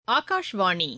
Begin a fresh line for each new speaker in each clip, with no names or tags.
ஆகாஷ்வாணி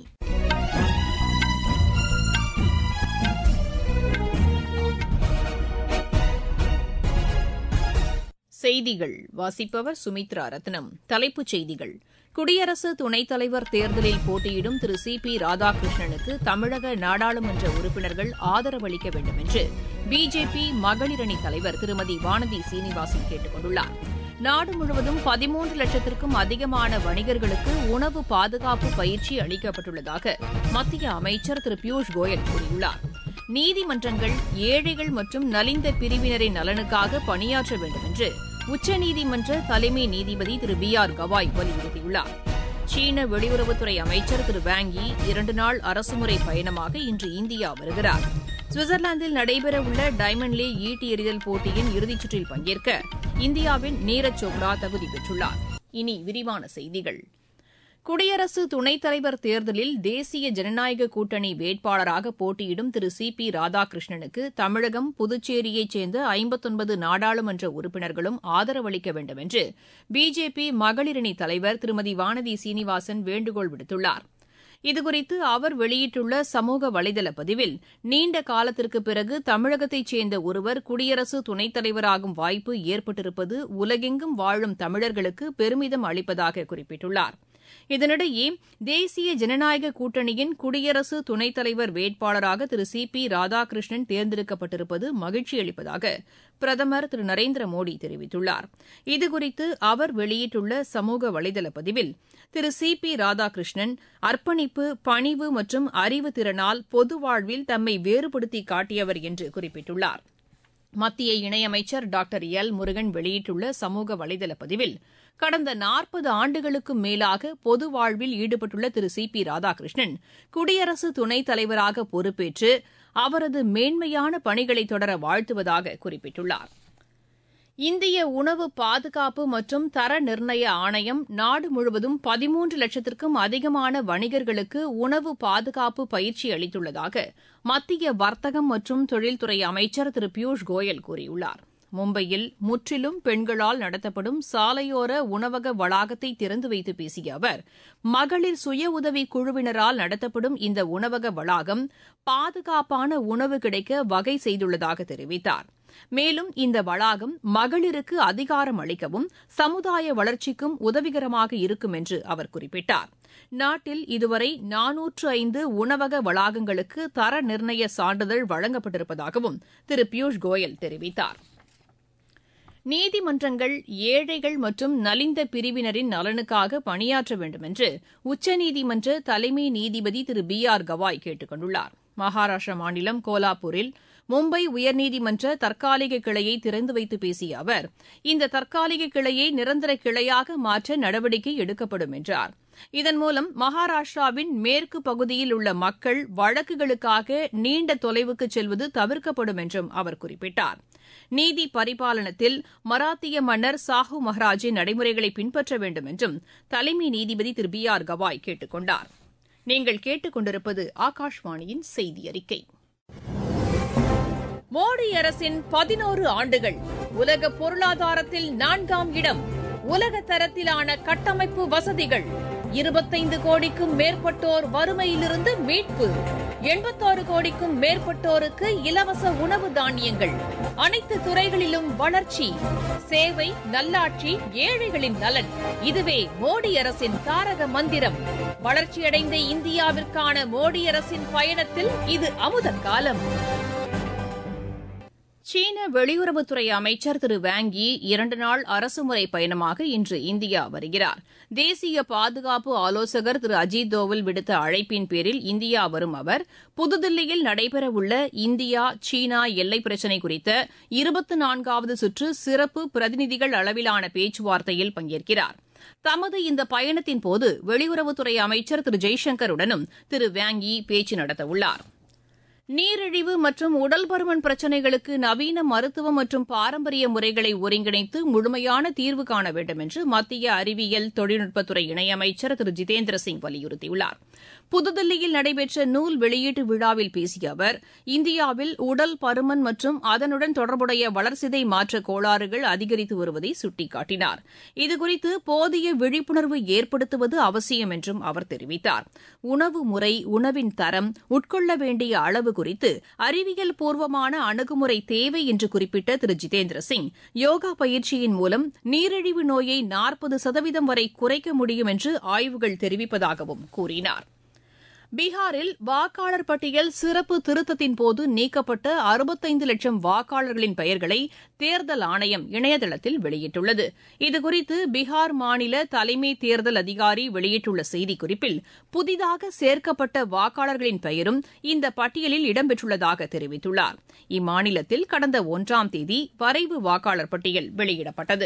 செய்திகள் வாசிப்பவர் சுமித்ரா ரத்னம் தலைப்புச் செய்திகள் குடியரசு துணைத் தலைவர் தேர்தலில் போட்டியிடும் திரு சி பி ராதாகிருஷ்ணனுக்கு தமிழக நாடாளுமன்ற உறுப்பினர்கள் ஆதரவளிக்க வேண்டும் என்று பிஜேபி மகளிரணி தலைவர் திருமதி வானதி சீனிவாசன் கேட்டுக் கொண்டுள்ளார் நாடு முழுவதும் பதிமூன்று லட்சத்திற்கும் அதிகமான வணிகர்களுக்கு உணவு பாதுகாப்பு பயிற்சி அளிக்கப்பட்டுள்ளதாக மத்திய அமைச்சர் திரு பியூஷ் கோயல் கூறியுள்ளார் நீதிமன்றங்கள் ஏழைகள் மற்றும் நலிந்த பிரிவினரின் நலனுக்காக பணியாற்ற வேண்டும் என்று உச்சநீதிமன்ற தலைமை நீதிபதி திரு பி ஆர் கவாய் வலியுறுத்தியுள்ளார் சீன வெளியுறவுத்துறை அமைச்சர் திரு வாங்கி இரண்டு நாள் அரசுமுறை பயணமாக இன்று இந்தியா வருகிறார் சுவிட்சர்லாந்தில் நடைபெறவுள்ள டைமண்ட் லீக் ஈட்டி எறிதல் போட்டியின் இறுதிச் சுற்றில் பங்கேற்க இந்தியாவின் நீரஜ் சோப்ரா தகுதி பெற்றுள்ளார் இனி விரிவான செய்திகள் குடியரசு துணைத் தலைவர் தேர்தலில் தேசிய ஜனநாயக கூட்டணி வேட்பாளராக போட்டியிடும் திரு சி பி ராதாகிருஷ்ணனுக்கு தமிழகம் புதுச்சேரியைச் சேர்ந்த ஐம்பத்தொன்பது நாடாளுமன்ற உறுப்பினர்களும் ஆதரவளிக்க வேண்டும் என்று பிஜேபி மகளிரணி தலைவர் திருமதி வானதி சீனிவாசன் வேண்டுகோள் விடுத்துள்ளார் இதுகுறித்து அவர் வெளியிட்டுள்ள சமூக வலைதள பதிவில் நீண்ட காலத்திற்கு பிறகு தமிழகத்தைச் சேர்ந்த ஒருவர் குடியரசு துணைத் தலைவராகும் வாய்ப்பு ஏற்பட்டிருப்பது உலகெங்கும் வாழும் தமிழர்களுக்கு பெருமிதம் அளிப்பதாக குறிப்பிட்டுள்ளார் இதனிடையே தேசிய ஜனநாயக கூட்டணியின் குடியரசு துணைத் தலைவர் வேட்பாளராக திரு சி பி ராதாகிருஷ்ணன் தேர்ந்தெடுக்கப்பட்டிருப்பது மகிழ்ச்சி அளிப்பதாக பிரதமர் திரு நரேந்திர மோடி தெரிவித்துள்ளார் இதுகுறித்து அவர் வெளியிட்டுள்ள சமூக வலைதள பதிவில் திரு சி பி ராதாகிருஷ்ணன் அர்ப்பணிப்பு பணிவு மற்றும் அறிவு திறனால் பொது வாழ்வில் தம்மை வேறுபடுத்தி காட்டியவர் என்று குறிப்பிட்டுள்ளார் மத்திய இணையமைச்சர் டாக்டர் எல் முருகன் வெளியிட்டுள்ள சமூக வலைதள பதிவில் கடந்த நாற்பது ஆண்டுகளுக்கும் மேலாக பொது வாழ்வில் ஈடுபட்டுள்ள திரு சி பி ராதாகிருஷ்ணன் குடியரசு துணைத் தலைவராக பொறுப்பேற்று அவரது மேன்மையான பணிகளை தொடர வாழ்த்துவதாக குறிப்பிட்டுள்ளார் இந்திய உணவு பாதுகாப்பு மற்றும் தர நிர்ணய ஆணையம் நாடு முழுவதும் பதிமூன்று லட்சத்திற்கும் அதிகமான வணிகர்களுக்கு உணவு பாதுகாப்பு பயிற்சி அளித்துள்ளதாக மத்திய வர்த்தகம் மற்றும் தொழில்துறை அமைச்சர் திரு பியூஷ் கோயல் கூறியுள்ளார் மும்பையில் முற்றிலும் பெண்களால் நடத்தப்படும் சாலையோர உணவக வளாகத்தை திறந்து வைத்து பேசிய அவர் மகளிர் சுய உதவி குழுவினரால் நடத்தப்படும் இந்த உணவக வளாகம் பாதுகாப்பான உணவு கிடைக்க வகை செய்துள்ளதாக தெரிவித்தார் மேலும் இந்த வளாகம் மகளிருக்கு அதிகாரம் அளிக்கவும் சமுதாய வளர்ச்சிக்கும் உதவிகரமாக இருக்கும் என்று அவர் குறிப்பிட்டார் நாட்டில் இதுவரை நானூற்று ஐந்து உணவக வளாகங்களுக்கு தர நிர்ணய சான்றிதழ் வழங்கப்பட்டிருப்பதாகவும் திரு பியூஷ் கோயல் தெரிவித்தார் நீதிமன்றங்கள் ஏழைகள் மற்றும் நலிந்த பிரிவினரின் நலனுக்காக பணியாற்ற வேண்டும் என்று உச்சநீதிமன்ற தலைமை நீதிபதி திரு பி ஆர் கவாய் கேட்டுக் கொண்டுள்ளார் மகாராஷ்டிரா மாநிலம் கோலாப்பூரில் மும்பை உயர்நீதிமன்ற தற்காலிக கிளையை திறந்து வைத்து பேசிய அவர் இந்த தற்காலிக கிளையை நிரந்தர கிளையாக மாற்ற நடவடிக்கை எடுக்கப்படும் என்றார் இதன் மூலம் மகாராஷ்டிராவின் மேற்கு பகுதியில் உள்ள மக்கள் வழக்குகளுக்காக நீண்ட தொலைவுக்கு செல்வது தவிர்க்கப்படும் என்றும் அவர் குறிப்பிட்டார் நீதி பரிபாலனத்தில் மராத்திய மன்னர் சாஹு மஹராஜின் நடைமுறைகளை பின்பற்ற வேண்டும் என்றும் தலைமை நீதிபதி திரு பி ஆர் கவாய் கேட்டுக் கொண்டார் நீங்கள் கேட்டுக் கொண்டிருப்பது ஆகாஷ்வாணியின் செய்தி அறிக்கை மோடி அரசின் பதினோரு ஆண்டுகள் உலக பொருளாதாரத்தில் நான்காம் இடம் உலக தரத்திலான கட்டமைப்பு வசதிகள் இருபத்தைந்து கோடிக்கும் மேற்பட்டோர் வறுமையிலிருந்து மீட்பு எண்பத்தாறு கோடிக்கும் மேற்பட்டோருக்கு இலவச உணவு தானியங்கள் அனைத்து துறைகளிலும் வளர்ச்சி சேவை நல்லாட்சி ஏழைகளின் நலன் இதுவே மோடி அரசின் தாரக மந்திரம் வளர்ச்சியடைந்த இந்தியாவிற்கான மோடி அரசின் பயணத்தில் இது அமுத காலம் சீன வெளியுறவுத்துறை அமைச்சர் திரு வாங்கி இரண்டு நாள் அரசுமுறை பயணமாக இன்று இந்தியா வருகிறார் தேசிய பாதுகாப்பு ஆலோசகர் திரு அஜித் தோவல் விடுத்த அழைப்பின் பேரில் இந்தியா வரும் அவர் புதுதில்லியில் நடைபெறவுள்ள இந்தியா சீனா எல்லை பிரச்சினை குறித்த இருபத்தி நான்காவது சுற்று சிறப்பு பிரதிநிதிகள் அளவிலான பேச்சுவார்த்தையில் பங்கேற்கிறார் தமது இந்த பயணத்தின் போது வெளியுறவுத்துறை அமைச்சர் திரு ஜெய்சங்கருடனும் திரு வாங்கி பேச்சு நடத்தவுள்ளார் நீரிழிவு மற்றும் உடல் பருமன் பிரச்சினைகளுக்கு நவீன மருத்துவம் மற்றும் பாரம்பரிய முறைகளை ஒருங்கிணைத்து முழுமையான தீர்வு காண வேண்டும் என்று மத்திய அறிவியல் தொழில்நுட்பத்துறை இணையமைச்சர் திரு ஜிதேந்திர சிங் வலியுறுத்தியுள்ளார் புதுதில்லியில் நடைபெற்ற நூல் வெளியீட்டு விழாவில் பேசிய அவர் இந்தியாவில் உடல் பருமன் மற்றும் அதனுடன் தொடர்புடைய வளர்சிதை மாற்ற கோளாறுகள் அதிகரித்து வருவதை சுட்டிக்காட்டினார் இதுகுறித்து போதிய விழிப்புணர்வு ஏற்படுத்துவது அவசியம் என்றும் அவர் தெரிவித்தார் உணவு முறை உணவின் தரம் உட்கொள்ள வேண்டிய அளவு குறித்து அறிவியல் பூர்வமான அணுகுமுறை தேவை என்று குறிப்பிட்ட திரு ஜிதேந்திர சிங் யோகா பயிற்சியின் மூலம் நீரிழிவு நோயை நாற்பது சதவீதம் வரை குறைக்க முடியும் என்று ஆய்வுகள் தெரிவிப்பதாகவும் கூறினார் பீகாரில் வாக்காளர் பட்டியல் சிறப்பு திருத்தத்தின் போது நீக்கப்பட்ட அறுபத்தைந்து லட்சம் வாக்காளர்களின் பெயர்களை தேர்தல் ஆணையம் இணையதளத்தில் வெளியிட்டுள்ளது இதுகுறித்து பீகார் மாநில தலைமை தேர்தல் அதிகாரி வெளியிட்டுள்ள செய்திக்குறிப்பில் புதிதாக சேர்க்கப்பட்ட வாக்காளர்களின் பெயரும் இந்த பட்டியலில் இடம்பெற்றுள்ளதாக தெரிவித்துள்ளார் இம்மாநிலத்தில் கடந்த ஒன்றாம் தேதி வரைவு வாக்காளர் பட்டியல் வெளியிடப்பட்டது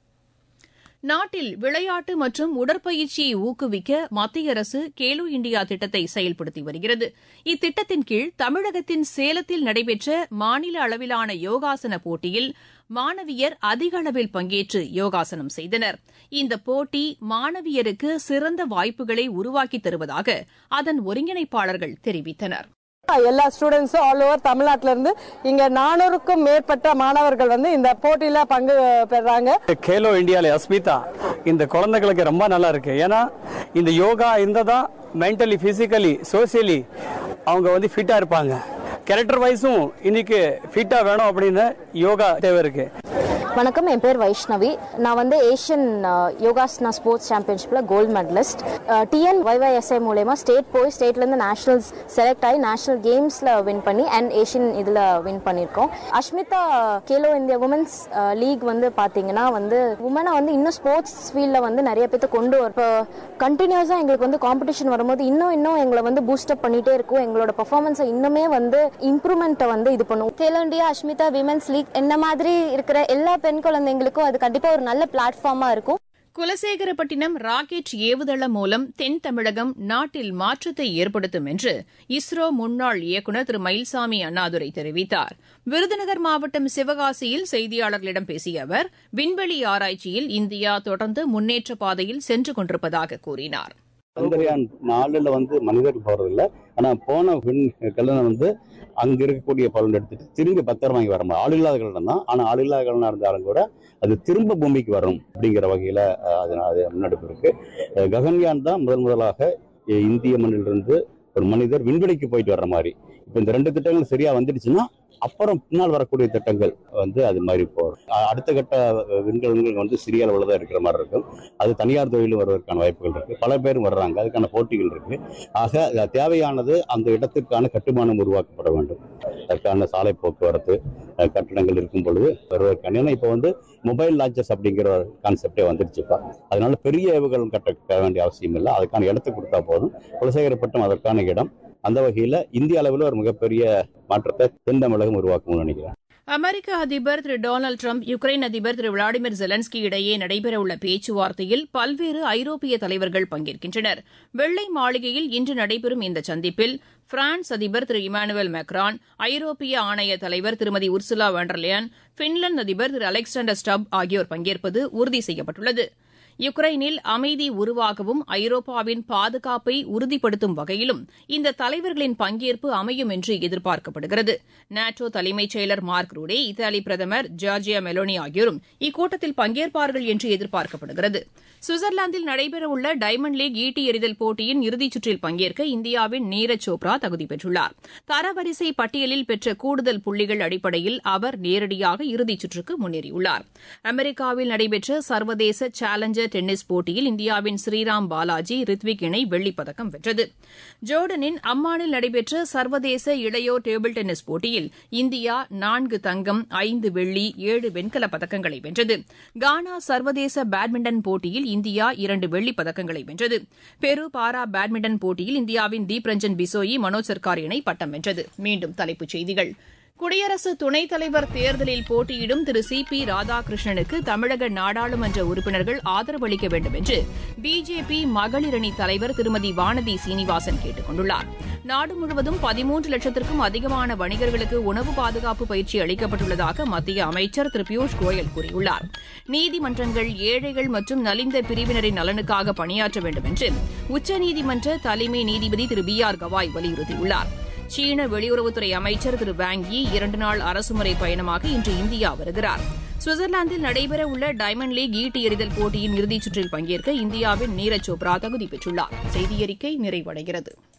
நாட்டில் விளையாட்டு மற்றும் உடற்பயிற்சியை ஊக்குவிக்க மத்திய அரசு கேலோ இண்டியா திட்டத்தை செயல்படுத்தி வருகிறது இத்திட்டத்தின் கீழ் தமிழகத்தின் சேலத்தில் நடைபெற்ற மாநில அளவிலான யோகாசன போட்டியில் மாணவியர் அதிக அளவில் பங்கேற்று யோகாசனம் செய்தனர் இந்த போட்டி மாணவியருக்கு சிறந்த வாய்ப்புகளை உருவாக்கித் தருவதாக அதன் ஒருங்கிணைப்பாளர்கள் தெரிவித்தனர்
எல்லா ஸ்டூடெண்ட்ஸும் ஆல் ஓவர் தமிழ்நாட்டில இருந்து இங்க நானூறுக்கும் மேற்பட்ட மாணவர்கள் வந்து இந்த போட்டியில பங்கு பெறாங்க
கேலோ இந்தியால அஸ்மிதா இந்த குழந்தைகளுக்கு ரொம்ப நல்லா இருக்கு ஏன்னா இந்த யோகா இருந்தால் தான் மென்டலி பிசிக்கலி சோசியலி அவங்க வந்து ஃபிட்டா இருப்பாங்க கேரக்டர் வைஸும் இன்னைக்கு ஃபிட்டா வேணும் அப்படின்னு யோகா தேவை இருக்கு
வணக்கம் என் பேர் வைஷ்ணவி நான் வந்து ஏஷியன் யோகாஸ்னா ஸ்போர்ட்ஸ் சாம்பியன்ஷிப்பில் கோல்டு மெடலிஸ்ட் டிஎன் ஒய்ஒய்எஸ்ஐ மூலயமா ஸ்டேட் போய் ஸ்டேட்லேருந்து நேஷனல்ஸ் செலக்ட் ஆகி நேஷனல் கேம்ஸில் வின் பண்ணி அண்ட் ஏஷியன் இதில் வின் பண்ணியிருக்கோம் Ashmita Khelo India women's league வந்து பார்த்தீங்கன்னா வந்து உமனை வந்து இன்னும் ஸ்போர்ட்ஸ் ஃபீல்டில் வந்து நிறைய பேர்த்து கொண்டு வரும் இப்போ கண்டினியூஸாக எங்களுக்கு வந்து காம்படிஷன் வரும்போது இன்னும் இன்னும் எங்களை வந்து பூஸ்டப் பண்ணிகிட்டே இருக்கும் எங்களோட பர்ஃபார்மன்ஸை இன்னுமே வந்து இம்ப்ரூவ்மெண்ட்டை வந்து இது பண்ணுவோம் Khelo India Ashmita women's league இந்த மாதிரி இருக்கிற எல்லா பெண் குழந்தைங்களுக்கும் அது கண்டிப்பாக ஒரு நல்ல பிளாட்ஃபார்மாக இருக்கும்
குலசேகரப்பட்டினம் ராக்கெட் ஏவுதளம் மூலம் தென் தமிழகம் நாட்டில் மாற்றத்தை ஏற்படுத்தும் என்று இஸ்ரோ முன்னாள் இயக்குநர் திரு மயில்சாமி அண்ணாதுரை தெரிவித்தார் விருதுநகர் மாவட்டம் சிவகாசியில் செய்தியாளர்களிடம் பேசிய அவர் விண்வெளி ஆராய்ச்சியில் இந்தியா தொடர்ந்து முன்னேற்ற பாதையில் சென்று கொண்டிருப்பதாக கூறினார்
சந்திரயான் நாலுல வந்து மனிதர் போறதில்ல ஆனா போன விண் கல்லணை வந்து அங்க இருக்கக்கூடிய பலன் எடுத்துட்டு திரும்பி பத்திரம் வாங்கி வர முடியும் ஆள் இல்லாத கல்லணை தான் ஆனா ஆள் இல்லாத கல்லணா இருந்தாலும் கூட அது திரும்ப பூமிக்கு வரும் அப்படிங்கிற வகையில அஹ், அது அது முன்னெடுப்பு இருக்கு அஹ், ககன்யான் தான் முதல் முதலாக அஹ், இந்திய மண்ணிலிருந்து ஒரு மனிதர் விண்வெளிக்கு போயிட்டு வர்ற மாதிரி இப்போ இந்த ரெண்டு திட்டங்கள் சரியா வந்துடுச்சுன்னா அப்புறம் பின்னால் வரக்கூடிய திட்டங்கள் வந்து அது மாதிரி போகும் அ- அடுத்த கட்ட அஹ், விண்கலங்கள் வந்து சிறிய அளவில் தான் இருக்கிற மாதிரி இருக்கும் அது தனியார் தொழிலும் வருவதற்கான வாய்ப்புகள் இருக்கு பல பேர் வர்றாங்க அதுக்கான போட்டிகள் இருக்கு ஆக அது தேவையானது அந்த இடத்திற்கான கட்டுமானம் உருவாக்கப்பட வேண்டும் அதற்கான சாலை போக்குவரத்து அஹ், கட்டடங்கள் இருக்கும் பொழுது வருவதற்கான ஏன்னா இப்போ வந்து மொபைல் லான்ச்சஸ் அப்படிங்கிற ஒரு கான்செப்டே வந்துருச்சுப்பா அதனால பெரிய ஏவுகணம் கட்ட வேண்டிய அவசியம் இல்லை அதுக்கான இடத்தை கொடுத்தா போதும் குலசேகரப்பட்டம் அதற்கான இடம் அந்த வகையில் இந்திய அளவில் ஒரு மிகப்பெரிய மாற்றத்தை தென் தமிழகம் உருவாக்கும்னு நினைக்கிறேன்
அமெரிக்க அதிபர் திரு டொனால்டு ட்ரம்ப் யுக்ரைன் அதிபர் திரு விளாடிமிர் ஜெலன்ஸ்கி இடையே நடைபெறவுள்ள பேச்சுவார்த்தையில் பல்வேறு ஐரோப்பிய தலைவர்கள் பங்கேற்கின்றனர் வெள்ளை மாளிகையில் இன்று நடைபெறும் இந்த சந்திப்பில் பிரான்ஸ் அதிபர் திரு இமானுவேல் மேக்ரான் ஐரோப்பிய ஆணைய தலைவர் திருமதி உர்சுலா வெண்டர்லியன் பின்லாந்து அதிபர் திரு அலெக்சாண்டர் ஸ்டப் ஆகியோர் பங்கேற்பது உறுதி செய்யப்பட்டுள்ளது யுக்ரைனில் அமைதி உருவாகவும் ஐரோப்பாவின் பாதுகாப்பை உறுதிப்படுத்தும் வகையிலும் இந்த தலைவர்களின் பங்கேற்பு அமையும் என்று எதிர்பார்க்கப்படுகிறது நாட்டோ தலைமைச் செயலர் மார்க் ரூடே இத்தாலி பிரதமர் ஜார்ஜியா மெலோனி ஆகியோரும் இக்கூட்டத்தில் பங்கேற்பார்கள் என்று எதிர்பார்க்கப்படுகிறது சுவிட்சர்லாந்தில் நடைபெறவுள்ள டைமண்ட் லீக் ஈட்டி எறிதல் போட்டியின் இறுதிச் சுற்றில் பங்கேற்க இந்தியாவின் நீரஜ் சோப்ரா தகுதி பெற்றுள்ளார் தரவரிசை பட்டியலில் பெற்ற கூடுதல் புள்ளிகள் அடிப்படையில் அவர் நேரடியாக இறுதிச் சுற்றுக்கு முன்னேறியுள்ளார் அமெரிக்காவில் நடைபெற்ற சர்வதேச சேலஞ்சர் டென்னிஸ் போட்டியில் இந்தியாவின் ஸ்ரீராம் பாலாஜி ரித்விக் இணை வெள்ளிப் பதக்கம் வென்றது ஜோர்டனின் அம்மானில் நடைபெற்ற சர்வதேச இளையோர் டேபிள் டென்னிஸ் போட்டியில் இந்தியா நான்கு தங்கம் ஐந்து வெள்ளி ஏழு வெண்கலப் பதக்கங்களை வென்றது கானா சர்வதேச பேட்மிண்டன் போட்டியில் இந்தியா இரண்டு வெள்ளிப் பதக்கங்களை வென்றது பெரு பாரா பேட்மிண்டன் போட்டியில் இந்தியாவின் தீப் ரஞ்சன் பிசோயி மனோஜ் சர்கார் இணை பட்டம் வென்றது மீண்டும் தலைப்புச் செய்திகள் குடியரசு துணைத் தலைவர் தேர்தலில் போட்டியிடும் திரு சி பி ராதாகிருஷ்ணனுக்கு தமிழக நாடாளுமன்ற உறுப்பினர்கள் ஆதரவு அளிக்க வேண்டும் என்று பிஜேபி மகளிரணி தலைவர் திருமதி வானதி சீனிவாசன் கேட்டுக் கொண்டுள்ளார் நாடு முழுவதும் பதிமூன்று லட்சத்திற்கும் அதிகமான வணிகர்களுக்கு உணவு பாதுகாப்பு பயிற்சி அளிக்கப்பட்டுள்ளதாக மத்திய அமைச்சர் திரு பியூஷ் கோயல் கூறியுள்ளார் நீதிமன்றங்கள் ஏழைகள் மற்றும் நலிந்த பிரிவினரின் நலனுக்காக பணியாற்ற வேண்டும் என்று உச்சநீதிமன்ற தலைமை நீதிபதி திரு பி ஆர் கவாய் வலியுறுத்தியுள்ளார் சீன வெளியுறவுத்துறை அமைச்சர் திரு வாங் யி இரண்டு நாள் அரசுமுறை பயணமாக இன்று இந்தியா வருகிறார் சுவிட்சர்லாந்தில் நடைபெறவுள்ள டைமண்ட் லீக் ஈட்டி எறிதல் போட்டியின் இறுதிச் சுற்றில் பங்கேற்க இந்தியாவின் நீரஜ் சோப்ரா தகுதி பெற்றுள்ளார் செய்தியறிக்கை நிறைவடைகிறது